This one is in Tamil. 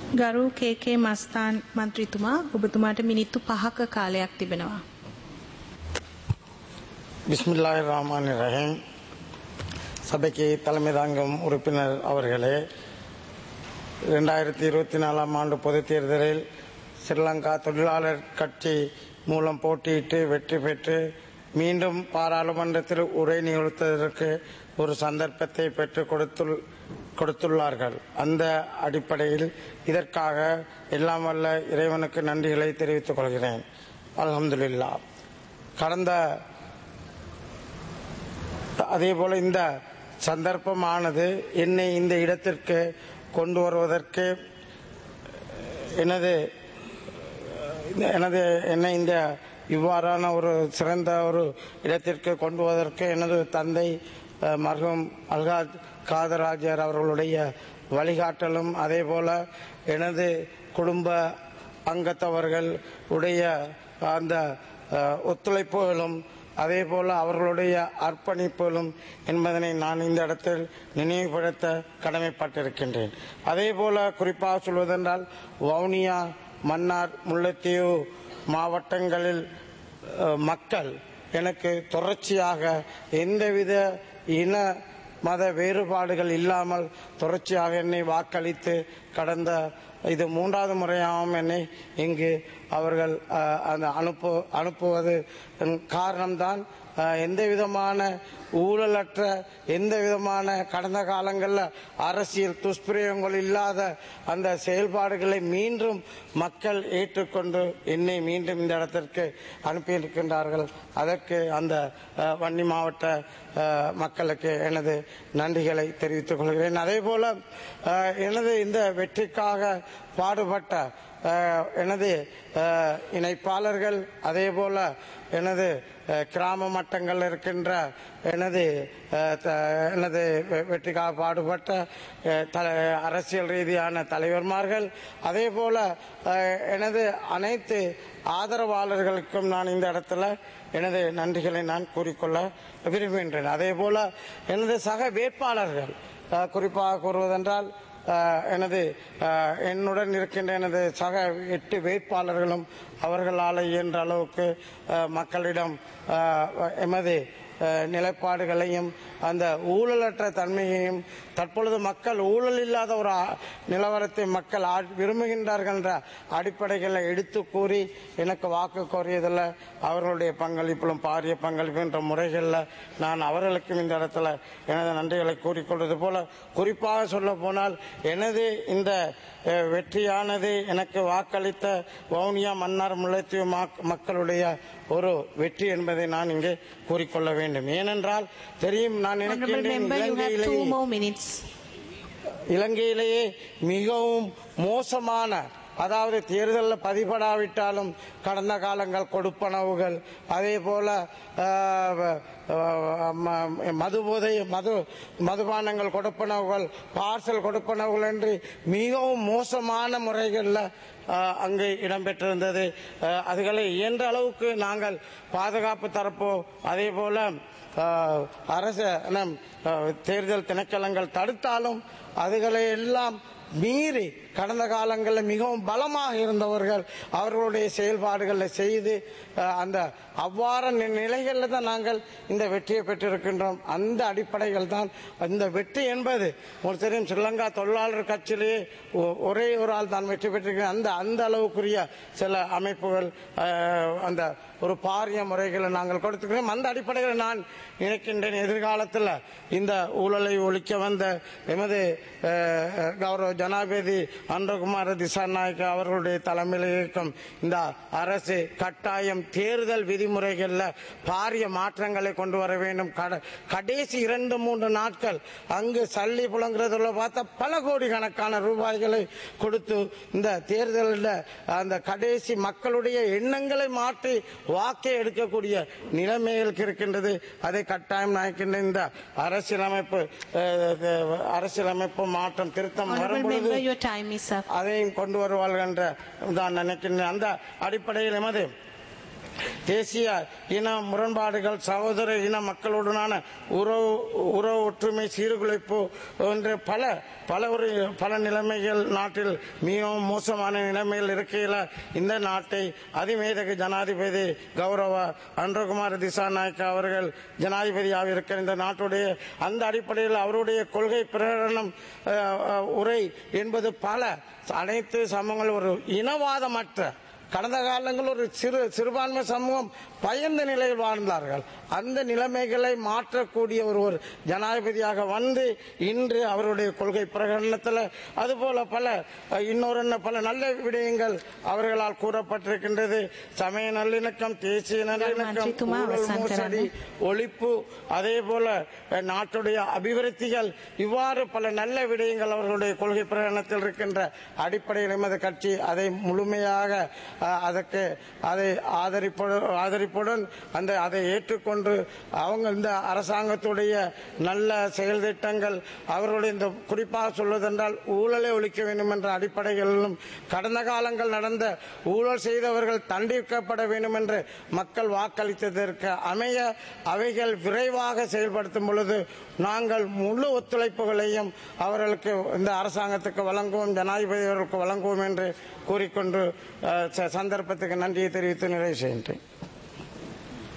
ගරු කේකේ මස්තාන් මන්ත්‍රීතුමා ඔබතුමාට මිනිත්තු පහක කාලයක් තිබෙනවා. பிஸ்மில்லாஹிர் ரஹ்மான் ரஹீம் சபைக்கு தலைமை தாங்கும் உறுப்பினர் அவர்களே ரெண்டாயிரத்தி இருபத்தி நாலாம் ஆண்டு பொதுத் தேர்தலில் ஸ்ரீலங்கா தொழிலாளர் கட்சி மூலம் போட்டியிட்டு வெற்றி பெற்று மீண்டும் பாராளுமன்றத்தில் உரை நிகழ்த்துவதற்கு ஒரு சந்தர்ப்பத்தை பெற்றுக் கொடுத்துள் கொடுத்துள்ளார்கள் அந்த அடிப்படையில் இதற்காக எல்லாம் வல்ல இறைவனுக்கு நன்றிகளை தெரிவித்துக் கொள்கிறேன் அல்ஹம்துலில்லா கடந்த அதே போல இந்த சந்தர்ப்பமானது என்னை இந்த இடத்திற்கு கொண்டு வருவதற்கு எனது எனது என்னை இந்த இவ்வாறான ஒரு சிறந்த ஒரு இடத்திற்கு கொண்டு வருவதற்கு எனது தந்தை அஹ், மர்ஹூம் அல்காத் காதராஜர் அவர்களுடைய வழிகாட்டலும் அதே போல எனது குடும்ப அங்கத்தவர்கள் உடைய அந்த அஹ், ஒத்துழைப்புகளும் அதே போல அவர்களுடைய அர்ப்பணிப்புகளும் என்பதனை நான் இந்த இடத்தில் நினைவுபடுத்த கடமைப்பட்டிருக்கின்றேன் அதே போல குறிப்பாக சொல்வதென்றால் வவுனியா மன்னார் முல்லைத்தீவு மாவட்டங்களில் அஹ், மக்கள் எனக்கு தொடர்ச்சியாக எந்தவித இன மத வேறுபாடுகள் இல்லாமல் தொடர்ச்சியாக என்னை வாக்களித்து கடந்த இது மூன்றாவது முறையாகவும் என்னை இங்கு அவர்கள் அஹ், அந்த அனுப்பு அனுப்புவது காரணம்தான் அஹ், எந்த விதமான ஊழலற்ற எந்த விதமான கடந்த காலங்களில் அரசியல் துஷ்பிரயோகங்கள் இல்லாத அந்த செயல்பாடுகளை மீண்டும் மக்கள் ஏற்றுக்கொண்டு என்னை மீண்டும் இந்த இடத்திற்கு அனுப்பியிருக்கின்றார்கள் அதற்கு அந்த அஹ், வன்னி மாவட்ட அஹ், மக்களுக்கு எனது நன்றிகளை தெரிவித்துக் கொள்கிறேன் அதே போல அஹ், எனது இந்த வெற்றிக்காக பாடுபட்ட அஹ், எனது அஹ், இணைப்பாளர்கள் அதே போல எனது அஹ், கிராம மட்டங்களில் இருக்கின்ற எனது அஹ், த- எனது வெ- வெற்றிக்காக பாடுபட்ட அஹ், தல- அரசியல் ரீதியான தலைவர்மார்கள் அதே போல அஹ், எனது அனைத்து ஆதரவாளர்களுக்கும் நான் இந்த இடத்துல எனது நன்றிகளை நான் கூறிக்கொள்ள விரும்புகின்றேன் அதே போல எனது சக வேட்பாளர்கள் அஹ், குறிப்பாக கூறுவதென்றால் அஹ், எனது அஹ், என்னுடன் இருக்கின்ற எனது சக எட்டு வேட்பாளர்களும் அவர்களால் இயன்ற அளவுக்கு அஹ், மக்களிடம் அஹ், எமது அஹ், நிலைப்பாடுகளையும் அந்த ஊழலற்ற தன்மையையும் தற்பொழுது மக்கள் ஊழல் இல்லாத ஒரு ஆ- நிலவரத்தை மக்கள் ஆ- விரும்புகின்றார்கள் என்ற அடிப்படைகளை எடுத்து கூறி எனக்கு வாக்கு கோரியதில் அவர்களுடைய பங்களிப்பிலும் பாரிய பங்களிப்பு என்ற முறைகளில் நான் அவர்களுக்கும் இந்த இடத்துல எனது நன்றிகளை கூறிக்கொள்வது போல குறிப்பாக சொல்ல போனால் எனது இந்த அஹ், வெற்றியானது எனக்கு வாக்களித்த வவுனியா மன்னார் முல்லைத்தீவு மாக்- மக்களுடைய ஒரு வெற்றி என்பதை நான் இங்கே கூறிக்கொள்ள வேண்டும் ஏனென்றால் தெரியும் நான் Honorable நினைக்கின்றேன் member, you have two இலங்கையிலேயே more minutes. இலங்கையிலேயே மிகவும் மோசமான அதாவது தேர்தலில் பதிபடாவிட்டாலும் கடந்த காலங்கள் கொடுப்பனவுகள் அதே போல ஆஹ், ஆஹ், ம- மது போதை மது மதுபானங்கள் கொடுப்பனவுகள் பார்சல் கொடுப்பனவுகள் என்று மிகவும் மோசமான முறைகளில் ஆஹ், அங்கு இடம்பெற்றிருந்தது ஆஹ், அதுகளை இயன்ற அளவுக்கு நாங்கள் பாதுகாப்பு தரப்போ அதே போல ஆஹ், அரசு நம், ஆஹ், தேர்தல் திணைக்களங்கள் தடுத்தாலும் அதுகளை எல்லாம் மீறி கடந்த காலங்களில் மிகவும் பலமாக இருந்தவர்கள் அவர்களுடைய செயல்பாடுகளை செய்து அஹ், அந்த அவ்வாறு நி- நிலைகளில் தான் நாங்கள் இந்த வெற்றியை பெற்றிருக்கின்றோம் அந்த அடிப்படைகள் தான் இந்த வெற்றி என்பது உங்களுக்கு தெரியும் ஸ்ரீலங்கா தொழிலாளர் கட்சியிலேயே ஒ- ஒரே ஒரு ஆள் தான் வெற்றி பெற்றிருக்கிறேன் அந்த அந்த அளவுக்குரிய சில அமைப்புகள் அஹ், அந்த ஒரு பாரிய முறைகளை நாங்கள் கொடுத்துக்கிறோம் அந்த அடிப்படையில் நான் நினைக்கின்றேன் எதிர்காலத்தில் இந்த ஊழலை ஒழிக்க வந்த எமது அஹ், அஹ், கௌரவ ஜனாதிபதி அன்றகுமார திசாநாயக்க அவர்களுடைய தலைமையில் இருக்கும் இந்த அரசு கட்டாயம் தேர்தல் விதிமுறைகளில் பாரிய மாற்றங்களை கொண்டு வர வேண்டும் கட- கடைசி இரண்டு மூன்று நாட்கள் அங்கு சல்லி புலங்குறதுல பார்த்தா பல கோடி கணக்கான ரூபாய்களை கொடுத்து இந்த தேர்தலில் அந்த கடைசி மக்களுடைய எண்ணங்களை மாற்றி வாக்கை எடுக்கக்கூடிய நிலைமைகளுக்கு இருக்கின்றது அதை கட்டாயம் நாய்க்கின்ற இந்த அரசியலமைப்பு அஹ், அஹ், அரசியலமைப்பு மாற்றம் திருத்தம் Honorable வரும்பொழுது member, your time is up. அதையும் கொண்டு வருவார்கள் என்ற நான் நினைக்கின்றேன் அந்த அடிப்படையில் எமது தேசிய இன முரண்பாடுகள் சகோதர இன மக்களுடனான உறவு உறவு ஒற்றுமை சீர்குலைப்பு என்ற பல பல ஒரு பல நிலைமைகள் நாட்டில் மிகவும் மோசமான நிலைமையில் இருக்கையில் இந்த நாட்டை அதிமேதக ஜனாதிபதி கௌரவ அன்றகுமார் திசாநாயக்க அவர்கள் ஜனாதிபதியாக இருக்கிற இந்த நாட்டுடைய அந்த அடிப்படையில் அவருடைய கொள்கை பிரகடனம் அஹ், அஹ், உரை என்பது பல அனைத்து சமூகங்கள் ஒரு இனவாதமற்ற கடந்த காலங்களில் ஒரு சிறு சிறுபான்மை சமூகம் பயந்த நிலையில் வாழ்ந்தார்கள் அந்த நிலைமைகளை மாற்றக்கூடிய ஒரு ஒரு ஜனாதிபதியாக வந்து இன்று அவருடைய கொள்கை பிரகடனத்தில் அதுபோல பல அஹ், இன்னொரு என்ன பல நல்ல விடயங்கள் அவர்களால் கூறப்பட்டிருக்கின்றது சமய நல்லிணக்கம் தேசிய நல்லிணக்கம் மன்றித்துமா ஊழல் அவசான் மோசடி ஒழிப்பு அதே போல அஹ், நாட்டுடைய அபிவிருத்திகள் இவ்வாறு பல நல்ல விடயங்கள் அவர்களுடைய கொள்கை பிரகடனத்தில் இருக்கின்ற அடிப்படையில் எமது கட்சி அதை முழுமையாக அஹ், அதற்கு அதை ஆதரிப்பு ஆதரிப்புடன் அந்த அதை ஏற்றுக்கொண்டு அவங்க இந்த அரசாங்கத்துடைய நல்ல செயல் திட்டங்கள் அவர்களுடைய இந்த குறிப்பாக சொல்வதென்றால் ஊழலை ஒழிக்க வேண்டும் என்ற அடிப்படைகளிலும் கடந்த காலங்கள் நடந்த ஊழல் செய்தவர்கள் தண்டிக்கப்பட வேண்டும் என்று மக்கள் வாக்களித்ததற்கு அமைய அவைகள் விரைவாக செயல்படுத்தும் பொழுது நாங்கள் முழு ஒத்துழைப்புகளையும் அவர்களுக்கு இந்த அரசாங்கத்துக்கு வழங்குவோம் ஜனாதிபதி அவர்களுக்கு வழங்குவோம் என்று கூறிக்கொண்டு அஹ், ச- சந்தர்ப்பத்துக்கு நன்றியை தெரிவித்து நிறைவு செய்கின்றேன்